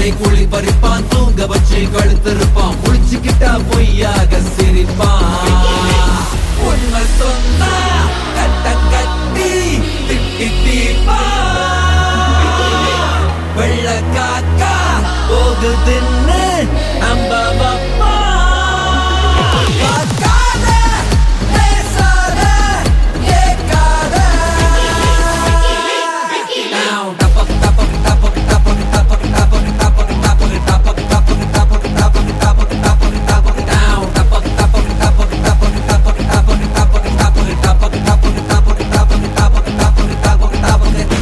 கை கூலி பறிப்பான் தூங்க வச்சு கழுத்திருப்பான் முடிச்சுக்கிட்டா பொய்யாக சிரிப்பான் உண்மை சொன்னா கட்ட கட்டி திட்டி தீப்பா வெள்ள காக்கா போகுதுன்னு நம்ப வப்பா பார்க்காத, பேசாத, கேட்காத. Down, டபக், டபக், டபக், டபக், டபக், டபக், டபக், டபக், டபக், டபக், டபக், டபக், டபக், டபக், டபக், down, டபக், டபக், டபக், டபக், டபக், டபக், டபக், டபக், டபக், டபக், டபக், டபக், டபக், டபக், டபக், டபக்.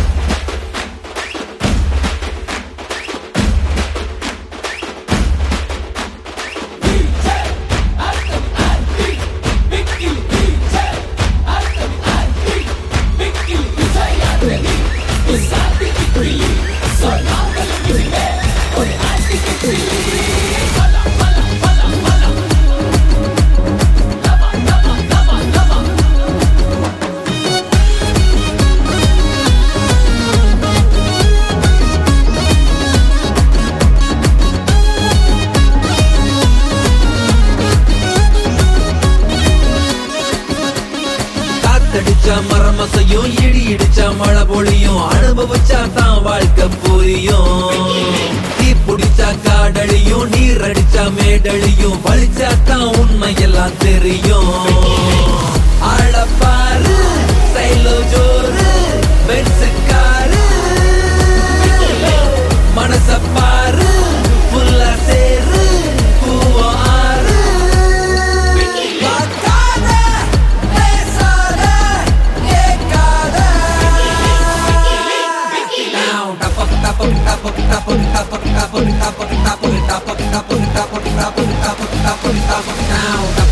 காத்தடிச்சா மரமசையும் இடி இடிச்சா மழை பொழியும் அனுபவிச்சா தான் வாழ்க்கை புரியும் தீ பிடிச்சா காடழியும் நீர் அடிச்சா மேடழியும் வலிச்சா தான் உண்மையெல்லாம் தெரியும் ஆளப்பாரு சைலோ ஜோரு பென்சுக்காரு மனச பாரு புல்லா சேரு பூவோ ஆறு பார்க்காத, பேசாத, கேட்காத. Down, டபக், டபக், டபக், டபக், டபக், டபக், டபக், டபக், டபக், டபக், டபக், டபக், டபக், டபக், down,